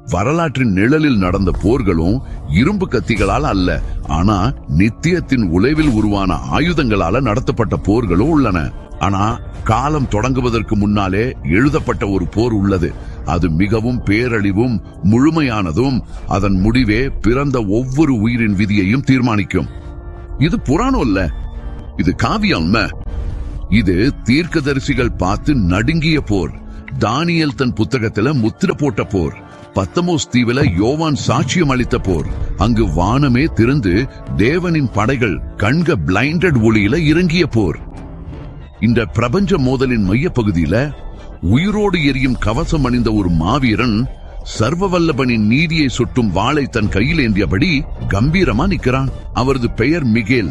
வரலாற்றின் நிழலில் நடந்த போர்களும் இரும்பு கத்திகளால் அல்ல ஆனா நித்தியத்தின் உழைவில் உருவான ஆயுதங்களால நடத்தப்பட்ட போர்களும் உள்ளன ஆனா காலம் தொடங்குவதற்கு முன்னாலே எழுதப்பட்ட ஒரு போர் உள்ளது அது மிகவும் பேரழிவும் முழுமையானதும் அதன் முடிவே பிறந்த ஒவ்வொரு உயிரின் விதியையும் தீர்மானிக்கும் இது புராணம் இல்ல இது காவியம் இது தீர்க்கதரிசிகள் பார்த்து நடுங்கிய போர் தானியல் தன் புத்தகத்துல முத்திர போட்ட போர் பத்தமோஸ் தீவுல யோவான் சாட்சியம் அளித்த போர் அங்கு வானமே திறந்து தேவனின் படைகள் கண்க பிளைண்டட் ஒளியில இறங்கிய போர் இந்த பிரபஞ்ச மோதலின் மையப்பகுதியில உயிரோடு எரியும் கவசம் அணிந்த ஒரு மாவீரன் சர்வவல்லபனின் நீதியை சுட்டும் வாளை தன் கையில் ஏந்தியபடி கம்பீரமா நிக்கிறான் அவரது பெயர் மிகேல்